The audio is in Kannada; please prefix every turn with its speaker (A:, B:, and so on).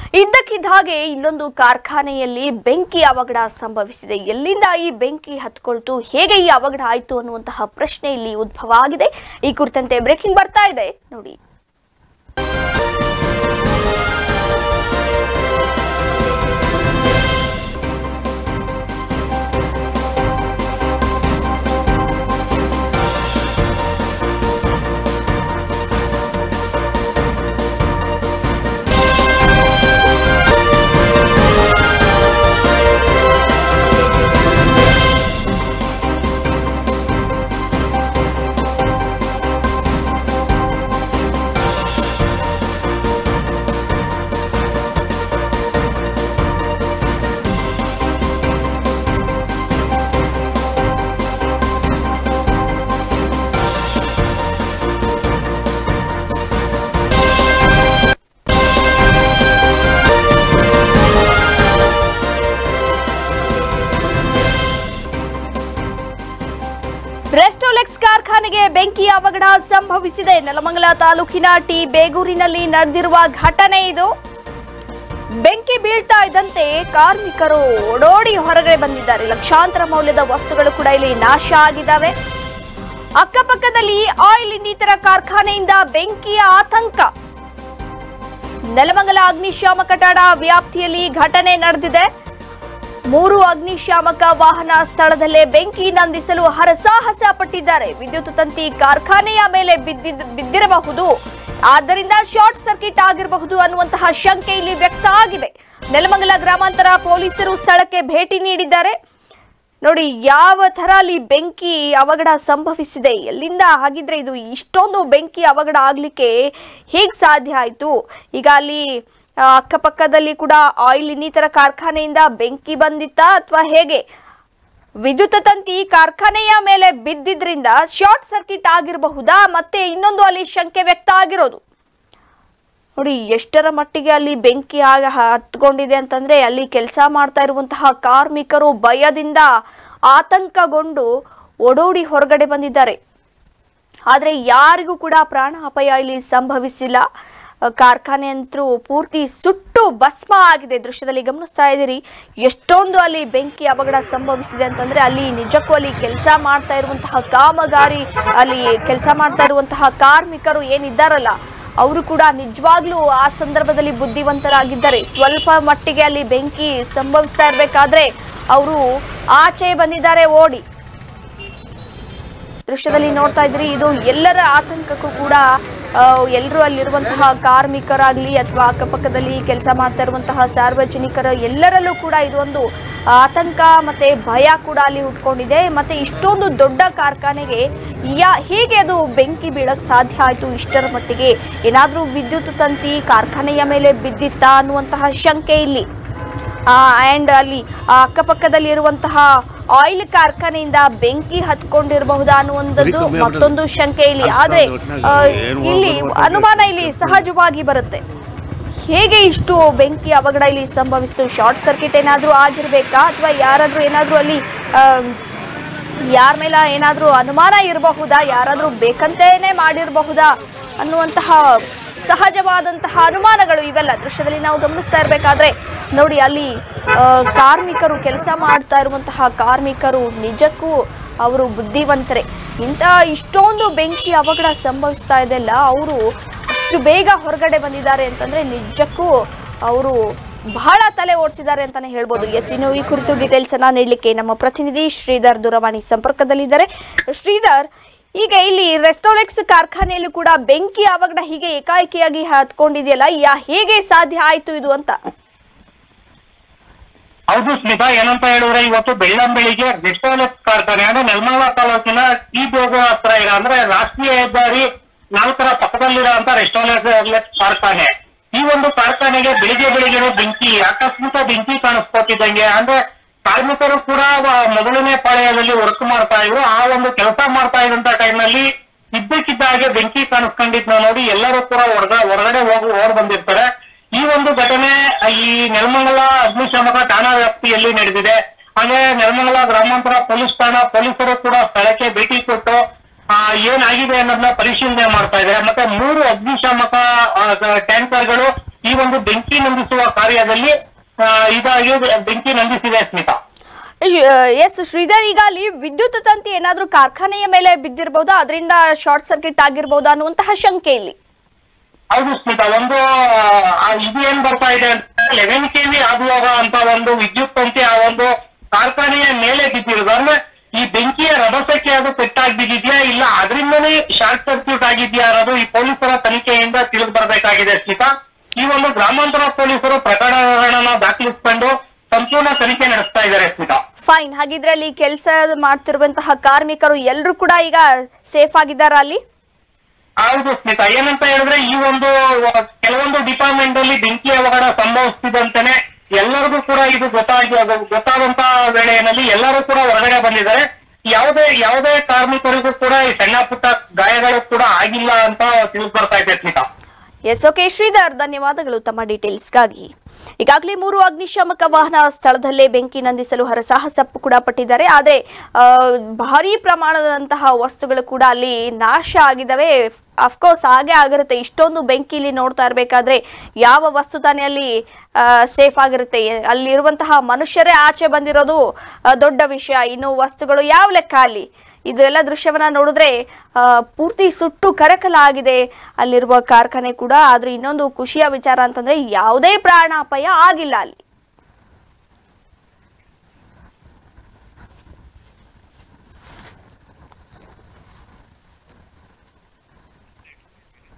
A: ಇದ್ದಕ್ಕಿದ್ದ ಹಾಗೆ ಇಲ್ಲೊಂದು ಕಾರ್ಖಾನೆಯಲ್ಲಿ ಬೆಂಕಿ ಅವಘಡ ಸಂಭವಿಸಿದೆ ಎಲ್ಲಿಂದ ಈ ಬೆಂಕಿ ಹತ್ಕೊಳ್ತು ಹೇಗೆ ಈ ಅವಘಡ ಆಯಿತು ಅನ್ನುವಂತಹ ಪ್ರಶ್ನೆ ಇಲ್ಲಿ ಉದ್ಭವ ಆಗಿದೆ ಈ ಕುರಿತಂತೆ ಬ್ರೇಕಿಂಗ್ ಬರ್ತಾ ಇದೆ ನೋಡಿ ರೆಸ್ಟೋಲೆಕ್ಸ್ ಕಾರ್ಖಾನೆಗೆ ಬೆಂಕಿ ಅವಘಡ ಸಂಭವಿಸಿದೆ ನೆಲಮಂಗಲ ತಾಲೂಕಿನ ಟಿ ಬೇಗೂರಿನಲ್ಲಿ ನಡೆದಿರುವ ಘಟನೆ ಇದು ಬೆಂಕಿ ಬೀಳ್ತಾ ಇದ್ದಂತೆ ಕಾರ್ಮಿಕರು ಓಡೋಡಿ ಹೊರಗಡೆ ಬಂದಿದ್ದಾರೆ ಲಕ್ಷಾಂತರ ಮೌಲ್ಯದ ವಸ್ತುಗಳು ಕೂಡ ಇಲ್ಲಿ ನಾಶ ಆಗಿದ್ದಾವೆ ಅಕ್ಕಪಕ್ಕದಲ್ಲಿ ಆಯಿಲ್ ಇನ್ನಿತರ ಕಾರ್ಖಾನೆಯಿಂದ ಬೆಂಕಿಯ ಆತಂಕ ನೆಲಮಂಗಲ ಅಗ್ನಿಶಾಮಕ ಠಾಣಾ ವ್ಯಾಪ್ತಿಯಲ್ಲಿ ಘಟನೆ ನಡೆದಿದೆ ಮೂರು ಅಗ್ನಿಶಾಮಕ ವಾಹನ ಸ್ಥಳದಲ್ಲೇ ಬೆಂಕಿ ನಂದಿಸಲು ಹರಸಾಹಸ ಪಟ್ಟಿದ್ದಾರೆ ವಿದ್ಯುತ್ ತಂತಿ ಕಾರ್ಖಾನೆಯ ಮೇಲೆ ಬಿದ್ದಿದ್ ಬಿದ್ದಿರಬಹುದು ಆದ್ದರಿಂದ ಶಾರ್ಟ್ ಸರ್ಕ್ಯೂಟ್ ಆಗಿರಬಹುದು ಅನ್ನುವಂತಹ ಶಂಕೆ ಇಲ್ಲಿ ವ್ಯಕ್ತ ಆಗಿದೆ ನೆಲಮಂಗಲ ಗ್ರಾಮಾಂತರ ಪೊಲೀಸರು ಸ್ಥಳಕ್ಕೆ ಭೇಟಿ ನೀಡಿದ್ದಾರೆ ನೋಡಿ ಯಾವ ತರ ಅಲ್ಲಿ ಬೆಂಕಿ ಅವಘಡ ಸಂಭವಿಸಿದೆ ಎಲ್ಲಿಂದ ಹಾಗಿದ್ರೆ ಇದು ಇಷ್ಟೊಂದು ಬೆಂಕಿ ಅವಘಡ ಆಗ್ಲಿಕ್ಕೆ ಹೇಗ್ ಸಾಧ್ಯ ಆಯ್ತು ಈಗ ಅಲ್ಲಿ ಆ, ಅಕ್ಕಪಕ್ಕದಲ್ಲಿ ಕೂಡ ಆಯಿಲ್ ಇನ್ನಿತರ ಕಾರ್ಖಾನೆಯಿಂದ ಬೆಂಕಿ ಬಂದಿತ್ತಾ ಅಥವಾ ಹೇಗೆ ವಿದ್ಯುತ್ ತಂತಿ ಕಾರ್ಖಾನೆಯ ಮೇಲೆ ಬಿದ್ದಿದ್ರಿಂದ ಶಾರ್ಟ್ ಸರ್ಕ್ಯೂಟ್ ಆಗಿರಬಹುದಾ ಮತ್ತೆ ಇನ್ನೊಂದು ಅಲ್ಲಿ ಶಂಕೆ ವ್ಯಕ್ತ ಆಗಿರೋದು ನೋಡಿ ಎಷ್ಟರ ಮಟ್ಟಿಗೆ ಅಲ್ಲಿ ಬೆಂಕಿ ಆಗ ಹತ್ಕೊಂಡಿದೆ ಅಂತಂದ್ರೆ ಅಲ್ಲಿ ಕೆಲಸ ಮಾಡ್ತಾ ಇರುವಂತಹ ಕಾರ್ಮಿಕರು ಭಯದಿಂದ ಆತಂಕಗೊಂಡು ಓಡೋಡಿ ಹೊರಗಡೆ ಬಂದಿದ್ದಾರೆ ಆದರೆ ಯಾರಿಗೂ ಕೂಡ ಪ್ರಾಣ ಅಪಾಯ ಇಲ್ಲಿ ಸಂಭವಿಸಿಲ್ಲ ಅ, ಕಾರ್ಖಾನೆ ಅಂತೂ ಪೂರ್ತಿ ಸುಟ್ಟು ಭಸ್ಮ ಆಗಿದೆ ದೃಶ್ಯದಲ್ಲಿ ಗಮನಿಸ್ತಾ ಇದ್ದೀರಿ ಎಷ್ಟೊಂದು ಅಲ್ಲಿ ಬೆಂಕಿ ಅವಘಡ ಸಂಭವಿಸಿದೆ ಅಂತಂದ್ರೆ ಅಲ್ಲಿ ನಿಜಕ್ಕೂ ಅಲ್ಲಿ ಕೆಲಸ ಮಾಡ್ತಾ ಇರುವಂತಹ ಕಾಮಗಾರಿ ಅಲ್ಲಿ ಕೆಲಸ ಮಾಡ್ತಾ ಇರುವಂತಹ ಕಾರ್ಮಿಕರು ಏನಿದ್ದಾರಲ್ಲ ಅವರು ಕೂಡ ನಿಜವಾಗ್ಲೂ ಆ ಸಂದರ್ಭದಲ್ಲಿ ಬುದ್ಧಿವಂತರಾಗಿದ್ದಾರೆ ಸ್ವಲ್ಪ ಮಟ್ಟಿಗೆ ಅಲ್ಲಿ ಬೆಂಕಿ ಸಂಭವಿಸ್ತಾ ಇರಬೇಕಾದ್ರೆ ಅವರು ಆಚೆ ಬಂದಿದ್ದಾರೆ ಓಡಿ ದೃಶ್ಯದಲ್ಲಿ ನೋಡ್ತಾ ಇದ್ರಿ ಇದು ಎಲ್ಲರ ಆತಂಕಕ್ಕೂ ಕೂಡ ಎಲ್ಲರೂ ಅಲ್ಲಿರುವಂತಹ ಕಾರ್ಮಿಕರಾಗ್ಲಿ ಅಥವಾ ಅಕ್ಕಪಕ್ಕದಲ್ಲಿ ಕೆಲಸ ಮಾಡ್ತಾ ಇರುವಂತಹ ಸಾರ್ವಜನಿಕರ ಎಲ್ಲರಲ್ಲೂ ಕೂಡ ಇದೊಂದು ಆತಂಕ ಮತ್ತೆ ಭಯ ಕೂಡ ಅಲ್ಲಿ ಹುಟ್ಕೊಂಡಿದೆ ಮತ್ತೆ ಇಷ್ಟೊಂದು ದೊಡ್ಡ ಕಾರ್ಖಾನೆಗೆ ಯಾ ಹೇಗೆ ಅದು ಬೆಂಕಿ ಬೀಳಕ್ ಸಾಧ್ಯ ಆಯ್ತು ಇಷ್ಟರ ಮಟ್ಟಿಗೆ ಏನಾದ್ರೂ ವಿದ್ಯುತ್ ತಂತಿ ಕಾರ್ಖಾನೆಯ ಮೇಲೆ ಬಿದ್ದಿತ್ತಾ ಅನ್ನುವಂತಹ ಶಂಕೆ ಇಲ್ಲಿ ಅಂಡ್ ಅಲ್ಲಿ ಆ ಅಕ್ಕಪಕ್ಕದಲ್ಲಿ ಇರುವಂತಹ ಆಯಿಲ್ ಕಾರ್ಖಾನೆಯಿಂದ ಬೆಂಕಿ ಹತ್ಕೊಂಡಿರಬಹುದಾ ಅನ್ನುವಂಥದ್ದು ಮತ್ತೊಂದು ಶಂಕೆ ಇಲ್ಲಿ ಆದ್ರೆ ಆ, ಇಲ್ಲಿ ಅನುಮಾನ ಇಲ್ಲಿ ಸಹಜವಾಗಿ ಬರುತ್ತೆ ಹೇಗೆ ಇಷ್ಟು ಬೆಂಕಿ ಅವಘಡ ಇಲ್ಲಿ ಸಂಭವಿಸ್ತು ಶಾರ್ಟ್ ಸರ್ಕ್ಯೂಟ್ ಏನಾದ್ರೂ ಆಗಿರ್ಬೇಕಾ ಅಥವಾ ಯಾರಾದ್ರೂ ಏನಾದ್ರೂ ಅಲ್ಲಿ ಯಾರ ಮೇಲೆ ಏನಾದ್ರೂ ಅನುಮಾನ ಇರಬಹುದಾ ಯಾರಾದ್ರೂ ಬೇಕಂತೇನೆ ಮಾಡಿರಬಹುದಾ ಅನ್ನುವಂತಹ ಸಹಜವಾದಂತಹ ಅನುಮಾನಗಳು ಇವೆಲ್ಲ ದೃಶ್ಯದಲ್ಲಿ ನಾವು ಗಮನಿಸ್ತಾ ಇರಬೇಕಾದ್ರೆ ನೋಡಿ ಅಲ್ಲಿ ಆ, ಕಾರ್ಮಿಕರು ಕೆಲಸ ಮಾಡ್ತಾ ಇರುವಂತಹ ಕಾರ್ಮಿಕರು ನಿಜಕ್ಕೂ ಅವರು ಬುದ್ಧಿವಂತರೇ ಇಂಥ ಇಷ್ಟೊಂದು ಬೆಂಕಿ ಅವಘಡ ಸಂಭವಿಸ್ತಾ ಇದೆಲ್ಲ ಅವರು ಅಷ್ಟು ಬೇಗ ಹೊರಗಡೆ ಬಂದಿದ್ದಾರೆ ಅಂತಂದ್ರೆ ನಿಜಕ್ಕೂ ಅವರು ಬಹಳ ತಲೆ ಓಡಿಸಿದ್ದಾರೆ ಅಂತಾನೆ ಹೇಳ್ಬೋದು ಎಸ್ ಇನ್ನು ಈ ಕುರಿತು ಡೀಟೇಲ್ಸ್ ಅನ್ನ ನೀಡಲಿಕ್ಕೆ ನಮ್ಮ ಪ್ರತಿನಿಧಿ ಶ್ರೀಧರ್ ದೂರವಾಣಿ ಸಂಪರ್ಕದಲ್ಲಿದ್ದಾರೆ ಶ್ರೀಧರ್ ಈಗ ಇಲ್ಲಿ ರೆಸ್ಟೋರೆಕ್ಸ್ ಕಾರ್ಖಾನೆಯಲ್ಲೂ ಕೂಡ ಬೆಂಕಿ ಅವಘಡ ಹೀಗೆ ಏಕಾಏಕಿಯಾಗಿ ಹತ್ಕೊಂಡಿದೆಯಲ್ಲ ಯಾ ಹೇಗೆ ಸಾಧ್ಯ ಆಯ್ತು ಇದು ಅಂತ
B: ಹೌದು ಸ್ಮಿತಾ ಏನಂತ ಹೇಳಿದ್ರೆ ಇವತ್ತು ಬೆಳ್ಳಂಬೆಳಿಗ್ಗೆ ಡಿಸ್ಟಾಲೆಕ್ಸ್ ಕಾರ್ಖಾನೆ ಅಂದ್ರೆ ನೆಲಮಂಗಲ ತಾಲೂಕಿನ ಈ ಬೇಗ ಹತ್ರ ಇರೋ ಅಂದ್ರೆ ರಾಷ್ಟ್ರೀಯ ಹೆದ್ದಾರಿ ನಾಲ್ಕರ ಪಕ್ಕದಲ್ಲಿರೋ ಅಂತ ರೆಸ್ಟಾಲೆಕ್ಸ್ ಕಾರ್ಖಾನೆ ಈ ಒಂದು ಕಾರ್ಖಾನೆಗೆ ಬೆಳಿಗ್ಗೆ ಬೆಳಿಗ್ಗೆ ಬೆಂಕಿ ಆಕಸ್ಮಿಕ ಬೆಂಕಿ ಕಾಣಿಸ್ಕೊತಿದ್ದಂಗೆ ಅಂದ್ರೆ ಕಾರ್ಮಿಕರು ಕೂಡ ವ- ಮೊದಲನೇ ಪಾಳ್ಯದಲ್ಲಿ ವರ್ಕ್ ಮಾಡ್ತಾ ಇದ್ರು ಆ ಒಂದು ಕೆಲಸ ಮಾಡ್ತಾ ಇದ್ದಂತ ಟೈಮ್ನಲ್ಲಿ ಇದ್ದಕ್ಕಿದ್ದ ಹಾಗೆ ಬೆಂಕಿ ಕಾಣಿಸ್ಕೊಂಡಿದ್ನ ನೋಡಿ ಎಲ್ಲರೂ ಕೂಡ ಹೊರಗ ಹೊರಗಡೆ ಹೋಗಿ ಓಡ್ ಬಂದಿರ್ತಾರೆ ಈ ಒಂದು ಘಟನೆ ಈ ನೆಲಮಂಗಲ ಅಗ್ನಿಶಾಮಕ ಠಾಣಾ ವ್ಯಾಪ್ತಿಯಲ್ಲಿ ನಡೆದಿದೆ ಹಾಗೆ ನೆಲಮಂಗಲ ಗ್ರಾಮಾಂತರ ಪೊಲೀಸ್ ಠಾಣಾ ಪೊಲೀಸರು ಕೂಡ ಸ್ಥಳಕ್ಕೆ ಭೇಟಿ ಕೊಟ್ಟು ಆ, ಏನಾಗಿದೆ ಅನ್ನೋದನ್ನ ಪರಿಶೀಲನೆ ಮಾಡ್ತಾ ಇದ್ದಾರೆ ಮತ್ತೆ ಮೂರು ಅಗ್ನಿಶಾಮಕ ಆ, ಗ- ಟ್ಯಾಂಕರ್ಗಳು ಈ ಒಂದು ಬೆಂಕಿ ನಂದಿಸುವ ಕಾರ್ಯದಲ್ಲಿ ಆ, ಇದಾಗಿ ಬೆಂಕಿ ನಂದಿಸಿದೆ ಸ್ಮಿತಾ
A: ಎಸ್ ಶ್ರೀಧರ್ ಈಗ ಅಲ್ಲಿ ವಿದ್ಯುತ್ ತಂತಿ ಏನಾದ್ರೂ ಕಾರ್ಖಾನೆಯ ಮೇಲೆ ಬಿದ್ದಿರಬಹುದಾ ಅದರಿಂದ ಶಾರ್ಟ್ ಸರ್ಕ್ಯೂಟ್ ಆಗಿರ್ಬಹುದಾ ಅನ್ನುವಂತಹ ಶಂಕೆ ಇಲ್ಲಿ
B: ಹೌದು ಸ್ಮಿತಾ ಒಂದು ಆ, ಇದು ಏನ್ ಬರ್ತಾ ಇದೆ ಅಂತ ಲೆವೆನ್ ಕೆವಿ ಆಗುವಾಗ ಅಂತ ಒಂದು ವಿದ್ಯುತ್ ತಂತಿ ಆ ಒಂದು ಕಾರ್ಖಾನೆಯ ಮೇಲೆ ಬಿದ್ದಿರೋದು ಅಂದ್ರೆ ಈ ಬೆಂಕಿಯ ರಭಸಕ್ಕೆ ಅದು ಪೆಟ್ಟಾಗಿ ಬಿದ್ದಿದ್ಯಾ ಇಲ್ಲ ಅದರಿಂದನೇ ಶಾರ್ಟ್ ಸರ್ಕ್ಯೂಟ್ ಆಗಿದ್ಯಾ ಅನ್ನೋದು ಈ ಪೊಲೀಸರ ತನಿಖೆಯಿಂದ ತಿಳಿದು ಬರಬೇಕಾಗಿದೆ ಸ್ಮಿತಾ ಈ ಒಂದು ಗ್ರಾಮಾಂತರ ಪೊಲೀಸರು ಪ್ರಕರಣಗಳನ್ನ ದಾಖಲಿಸಿಕೊಂಡು ಸಂಪೂರ್ಣ ತನಿಖೆ ನಡೆಸ್ತಾ ಇದ್ದಾರೆ ಸ್ಮಿತಾ
A: ಫೈನ್ ಹಾಗಿದ್ರೆ ಅಲ್ಲಿ ಕೆಲಸ ಮಾಡ್ತಿರುವಂತಹ ಕಾರ್ಮಿಕರು ಎಲ್ಲರೂ ಕೂಡ ಈಗ ಸೇಫ್ ಆಗಿದ್ದಾರಾ ಅಲ್ಲಿ
B: ಹೌದು ಸ್ಮಿತಾ ಏನಂತ ಹೇಳಿದ್ರೆ ಈ ಒಂದು ಕೆಲವೊಂದು ಡಿಪಾರ್ಟ್ಮೆಂಟ್ ಅಲ್ಲಿ ಬೆಂಕಿ ಅವಘಡ ಸಂಭವಿಸಿದಂತೆನೆ ಎಲ್ಲರಿಗೂ ಕೂಡ ಇದು ಗೊತ್ತಾಗಿ ಗೊತ್ತಾದಂತ ವೇಳೆಯಲ್ಲಿ ಎಲ್ಲರೂ ಕೂಡ ಹೊರಗಡೆ ಬಂದಿದ್ದಾರೆ ಯಾವುದೇ ಯಾವುದೇ ಕಾರ್ಮಿಕರಿಗೂ ಕೂಡ ಈ ಸಣ್ಣ ಪುಟ್ಟ ಗಾಯಗಳು ಕೂಡ ಆಗಿಲ್ಲ ಅಂತ ತಿಳಿದು ಬರ್ತಾ ಇದೆ ಸ್ಮಿತಾ
A: ಎಸ್ ಓಕೆ ಶ್ರೀಧರ್ ಧನ್ಯವಾದಗಳು ತಮ್ಮ ಡೀಟೇಲ್ಸ್ಗಾಗಿ ಈಗಾಗಲೇ ಮೂರು ಅಗ್ನಿಶಾಮಕ ವಾಹನ ಸ್ಥಳದಲ್ಲೇ ಬೆಂಕಿ ನಂದಿಸಲು ಹರಸಾಹಸ ಕೂಡ ಪಟ್ಟಿದ್ದಾರೆ ಆದರೆ ಆ, ಭಾರೀ ಪ್ರಮಾಣದಂತಹ ವಸ್ತುಗಳು ಕೂಡ ಅಲ್ಲಿ ನಾಶ ಆಗಿದ್ದಾವೆ ಅಫ್ಕೋರ್ಸ್ ಹಾಗೆ ಆಗಿರುತ್ತೆ ಇಷ್ಟೊಂದು ಬೆಂಕಿಲಿ ನೋಡ್ತಾ ಇರಬೇಕಾದ್ರೆ ಯಾವ ವಸ್ತು ತಾನೇ ಅಲ್ಲಿ ಸೇಫ್ ಆಗಿರುತ್ತೆ ಅಲ್ಲಿರುವಂತಹ ಮನುಷ್ಯರೇ ಆಚೆ ಬಂದಿರೋದು ಆ, ದೊಡ್ಡ ವಿಷಯ ಇನ್ನು ವಸ್ತುಗಳು ಯಾವ ಲೆಕ್ಕ ಅಲ್ಲಿ ಇದೆಲ್ಲ ದೃಶ್ಯವನ್ನ ನೋಡಿದ್ರೆ ಆ, ಪೂರ್ತಿ ಸುಟ್ಟು ಕರಕಲ ಆಗಿದೆ ಅಲ್ಲಿರುವ ಕಾರ್ಖಾನೆ ಕೂಡ ಆದ್ರೆ ಇನ್ನೊಂದು ಖುಷಿಯ ವಿಚಾರ ಅಂತಂದ್ರೆ ಯಾವುದೇ ಪ್ರಾಣಾಪಾಯ ಆಗಿಲ್ಲ ಅಲ್ಲಿ